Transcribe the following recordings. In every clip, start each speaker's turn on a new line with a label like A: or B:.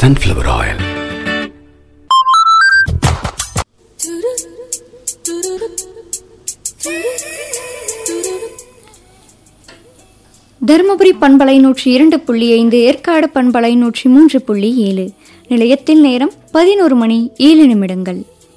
A: sunflower oil.
B: Dharmapuri பண்பலை நூற்றி இரண்டு புள்ளி ஐந்து ஏற்காடு பண்பலை நூற்றி மூன்று புள்ளி ஏழு நிலையத்தில் நேரம் பதினோரு மணி ஏழு நிமிடங்கள்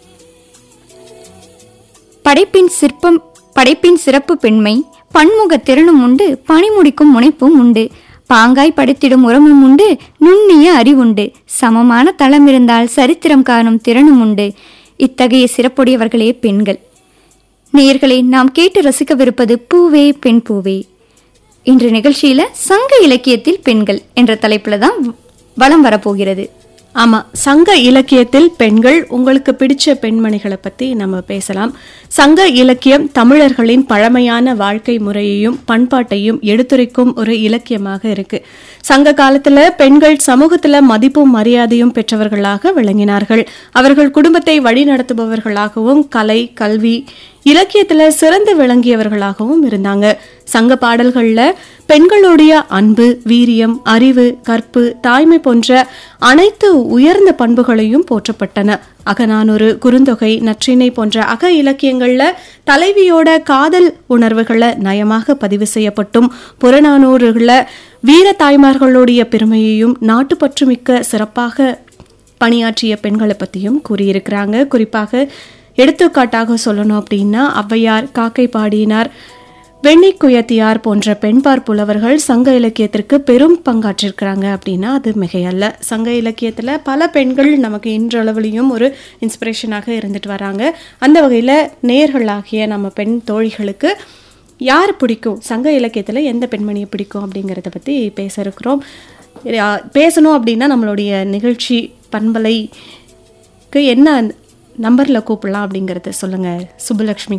B: படைப்பின் சிற்பம் படைப்பின் சிறப்பு பெண்மை பன்முக திறனும் உண்டு பணிமுடிக்கும் முனைப்பும் உண்டு பாங்காய் படைத்திடும் உரமும் உண்டு நுண்ணிய அறிவுண்டு சமமான தளம் இருந்தால் சரித்திரம் காணும் திறனும் உண்டு இத்தகைய சிறப்புடையவர்களே பெண்கள் நேயர்களே நாம் கேட்டு ரசிக்கவிருப்பது பூவே பெண் பூவே இன்று நிகழ்ச்சியில சங்க இலக்கியத்தில் பெண்கள் என்ற தலைப்புல தான் வலம் வரப்போகிறது
C: ஆமா சங்க இலக்கியத்தில் பெண்கள் உங்களுக்கு பிடிச்ச பெண்மணிகளை பத்தி நம்ம பேசலாம் சங்க இலக்கியம் தமிழர்களின் பழமையான வாழ்க்கை முறையையும் பண்பாட்டையும் எடுத்துரைக்கும் ஒரு இலக்கியமாக இருக்கு சங்க காலத்துல பெண்கள் சமூகத்துல மதிப்பும் மரியாதையும் பெற்றவர்களாக விளங்கினார்கள் அவர்கள் குடும்பத்தை வழிநடத்துபவர்களாகவும் கலை கல்வி இலக்கியத்துல சிறந்து விளங்கியவர்களாகவும் இருந்தாங்க சங்க பாடல்கள்ல பெண்களுடைய அன்பு வீரியம் அறிவு கற்பு தாய்மை போன்ற அனைத்து உயர்ந்த பண்புகளையும் போற்றப்பட்டன அகநானூறு குறுந்தொகை நற்றிணை போன்ற அக இலக்கியங்கள்ல தலைவியோட காதல் உணர்வுகளை நயமாக பதிவு செய்யப்பட்டும் புறநானூறுகள வீர தாய்மார்களுடைய பெருமையையும் நாட்டுப்பற்றுமிக்க சிறப்பாக பணியாற்றிய பெண்களை பற்றியும் கூறியிருக்கிறாங்க குறிப்பாக எடுத்துக்காட்டாக சொல்லணும் அப்படின்னா ஔவையார் காக்கை பாடினார் வெண்ணிக்குயத்தியார் போன்ற பெண்பார் புலவர்கள் சங்க இலக்கியத்திற்கு பெரும் பங்காற்றிருக்கிறாங்க அப்படின்னா அது மிகையல்ல சங்க இலக்கியத்தில் பல பெண்கள் நமக்கு இன்றளவிலையும் ஒரு இன்ஸ்பிரேஷனாக இருந்துட்டு வராங்க அந்த வகையில் நேர்களாகிய நம்ம பெண் தோழிகளுக்கு யார் பிடிக்கும் சங்க இலக்கியத்தில் எந்த பெண்மணியை பிடிக்கும் அப்படிங்கிறத பற்றி பேச இருக்கிறோம் யா- பேசணும் அப்படின்னா நம்மளுடைய நிகழ்ச்சி பண்பலைக்கு என்ன நம்பரில் கூப்பிடலாம் அப்படிங்கிறத சொல்லுங்கள் சுப்புலக்ஷ்மி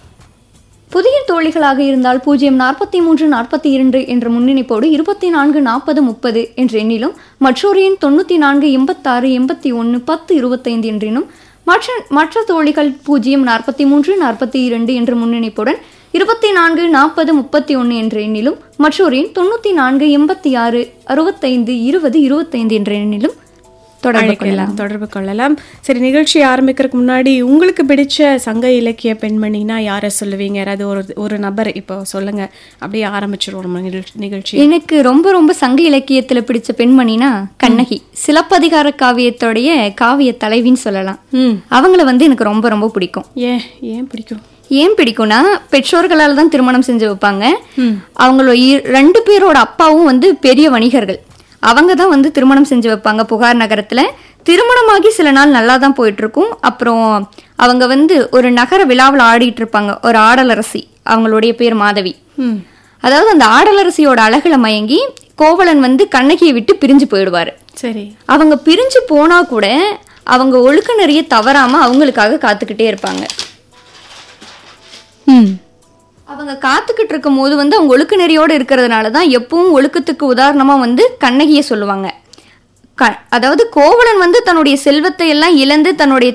B: புதிய தோழிகளாக இருந்தால் பூஜ்ஜியம் நாற்பத்தி மூன்று நாற்பத்தி இரண்டு என்ற முன்னிணைப்போடு இருபத்தி நான்கு நாற்பது முப்பது என்ற எண்ணிலும் மற்றொரு எண் தொண்ணூற்றி நான்கு எண்பத்தாறு எண்பத்தி ஒன்று பத்து இருபத்தைந்து என்றினும் மற்ற மற்ற தோழிகள் பூஜ்ஜியம் நாற்பத்தி மூன்று நாற்பத்தி இரண்டு என்ற முன்னிணைப்புடன் இருபத்தி நான்கு நாற்பது முப்பத்தி ஒன்று என்ற எண்ணிலும் மற்றொரு எண் தொண்ணூற்றி நான்கு எண்பத்தி ஆறு அறுபத்தைந்து இருபது இருபத்தைந்து என்ற எண்ணிலும் தொடர்பு கொள்ளலாம்
C: அழைக்கலாம் தொடர்பு கொள்ளலாம் சரி நிகழ்ச்சி ஆரம்பிக்கிறதுக்கு முன்னாடி உங்களுக்கு பிடிச்ச சங்க இலக்கிய பெண்மணினா யாரை சொல்லுவீங்க யாராவது ஒரு ஒரு நபர் இப்போ சொல்லுங்க அப்படியே ஆரம்பிச்சிருவோம் நம்ம நிகழ்ச்சி- நிகழ்ச்சி
B: எனக்கு ரொம்ப ரொம்ப சங்க இலக்கியத்துல பிடிச்ச பெண்மணினா கண்ணகி சிலப்பதிகார காவியத்தோடைய காவிய தலைவின்னு சொல்லலாம்
C: ம்
B: அவங்கள வந்து எனக்கு ரொம்ப ரொம்ப பிடிக்கும்
C: ஏன் ஏன் பிடிக்கும்
B: ஏன் பிடிக்கும்னா பெற்றோர்களால் தான் திருமணம் செஞ்சு வைப்பாங்க அவங்களோட இ- ரெண்டு பேரோட அப்பாவும் வந்து பெரிய வணிகர்கள் அவங்க தான் வந்து திருமணம் செஞ்சு வைப்பாங்க புகார் நகரத்துல திருமணமாகி சில நாள் நல்லா தான் போயிட்டு இருக்கும் அப்புறம் அவங்க வந்து ஒரு நகர விழாவில் ஆடிட்டு இருப்பாங்க ஒரு ஆடலரசி அவங்களுடைய பேர் மாதவி
C: ம்
B: அதாவது அந்த ஆடலரசியோட அழகுல மயங்கி கோவலன் வந்து கண்ணகியை விட்டு பிரிஞ்சு போயிடுவாரு
C: சரி
B: அவங்க பிரிஞ்சு போனா கூட அவங்க ஒழுக்க நிறைய தவறாம அவங்களுக்காக காத்துக்கிட்டே இருப்பாங்க
C: ம்
B: அவங்க காத்துக்கிட்டு இருக்கும் போது வந்து அவங்க ஒழுக்க நெறியோட இருக்கிறதுனால தான் எப்பவும் ஒழுக்கத்துக்கு உதாரணமா வந்து கண்ணகியை சொல்லுவாங்க க- அதாவது கோவலன் வந்து தன்னுடைய செல்வத்தை எல்லாம் இழந்து தன்னுடைய